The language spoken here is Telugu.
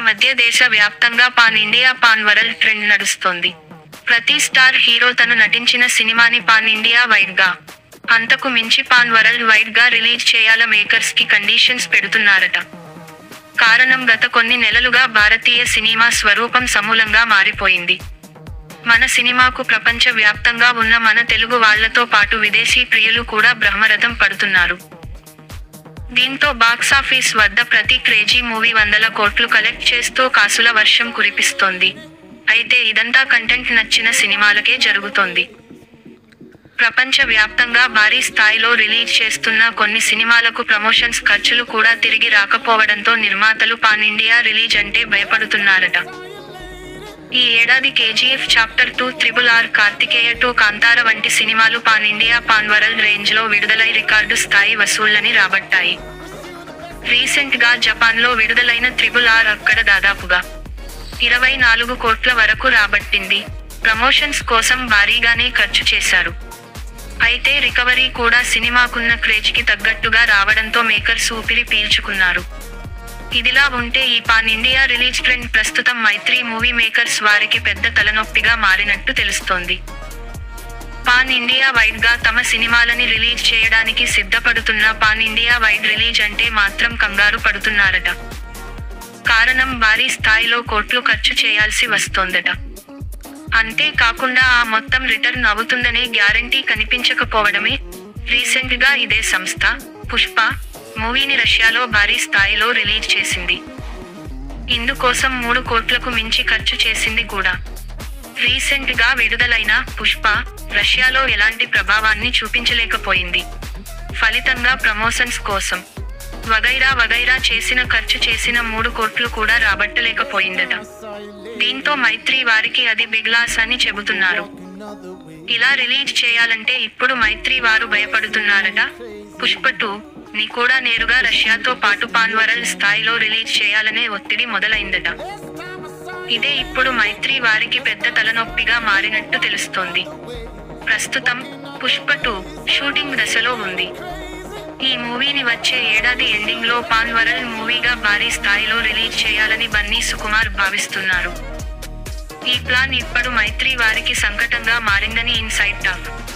మధ్య దేశ వ్యాప్తంగా pan India pan world trend నడుస్తోంది ప్రతి స్టార్ హీరో తను నటించిన సినిమాని పాన్ ఇండియా వైడ్ గా అంతకు మించి పాన్ వరల్డ్ వైడ్ గా రిలీజ్ చేయాల మేకర్స్ కి కండిషన్స్ పెడుతున్నారట కారణం గత కొన్ని నెలలుగా భారతీయ సినిమా స్వరూపం సమూలంగా మారిపోయింది మన సినిమాకు ప్రపంచ వ్యాప్తంగా ఉన్న మన తెలుగు వాళ్లతో పాటు విదేశీ ప్రియులు కూడా బ్రహ్మరథం పడుతున్నారు దీంతో బాక్సాఫీస్ వద్ద ప్రతి క్రేజీ మూవీ వందల కోట్లు కలెక్ట్ చేస్తూ కాసుల వర్షం కురిపిస్తోంది అయితే ఇదంతా కంటెంట్ నచ్చిన సినిమాలకే జరుగుతోంది ప్రపంచ వ్యాప్తంగా భారీ స్థాయిలో రిలీజ్ చేస్తున్న కొన్ని సినిమాలకు ప్రమోషన్స్ ఖర్చులు కూడా తిరిగి రాకపోవడంతో నిర్మాతలు పాన్ ఇండియా రిలీజ్ అంటే భయపడుతున్నారట ఈ ఏడాది KGF chapter two triple R Karthikeya two Kantara వంటి సినిమాలు pan India pan world range లో విడుదలై రికార్డు స్థాయి వసూళ్లని రాబట్టాయి రీసెంట్ గా జపాన్ లో విడుదలైన త్రిబుల్ ఆర్ అక్కడ దాదాపుగా ఇరవై నాలుగు కోట్ల వరకు రాబట్టింది ప్రమోషన్స్ కోసం భారీగానే ఖర్చు చేశారు అయితే రికవరీ కూడా సినిమాకున్న క్రేజ్ కి తగ్గట్టుగా రావడంతో మేకర్స్ ఊపిరి పీల్చుకున్నారు ఇదిలా ఉంటే ఈ పాన్ ఇండియా రిలీజ్ ట్రెండ్ ప్రస్తుతం మైత్రి మూవీ మేకర్స్ వారికి పెద్ద తలనొప్పిగా మారినట్టు తెలుస్తోంది పాన్ ఇండియా వైడ్ గా తమ సినిమాలని రిలీజ్ చేయడానికి సిద్ధపడుతున్న పాన్ ఇండియా వైడ్ రిలీజ్ అంటే మాత్రం కంగారు పడుతున్నారట కారణం భారీ స్థాయిలో కోట్లు ఖర్చు చేయాల్సి వస్తోందట అంతేకాకుండా ఆ మొత్తం రిటర్న్ అవుతుందనే గ్యారంటీ కనిపించకపోవడమే రీసెంట్ గా ఇదే సంస్థ పుష్ప మూవీని రష్యాలో భారీ స్థాయిలో రిలీజ్ చేసింది ఇందుకోసం మూడు కోట్లకు మించి ఖర్చు చేసింది కూడా రీసెంట్ గా విడుదలైన పుష్ప రష్యాలో ఎలాంటి ప్రభావాన్ని చూపించలేకపోయింది ఫలితంగా ప్రమోషన్స్ కోసం వగైరా వగైరా చేసిన ఖర్చు చేసిన మూడు కోట్లు కూడా రాబట్టలేకపోయిందట దీంతో మైత్రి వారికి అది బిగ్ లాస్ అని చెబుతున్నారు ఇలా రిలీజ్ చేయాలంటే ఇప్పుడు మైత్రి వారు భయపడుతున్నారట పుష్ప టూ ని కూడా నేరుగా రష్యాతో పాటు పాన్ వరల్డ్ స్థాయిలో రిలీజ్ చేయాలనే ఒత్తిడి మొదలైందట ఇదే ఇప్పుడు మైత్రి వారికి పెద్ద తలనొప్పిగా మారినట్టు తెలుస్తోంది ప్రస్తుతం పుష్ప టూ షూటింగ్ దశలో ఉంది ఈ మూవీని వచ్చే ఏడాది ఎండింగ్ లో పాన్ వరల్డ్ మూవీగా భారీ స్థాయిలో రిలీజ్ చేయాలని బన్నీ సుకుమార్ భావిస్తున్నారు ఈ ప్లాన్ ఇప్పుడు మైత్రి వారికి సంకటంగా మారిందని ఇన్సైడ్ టాక్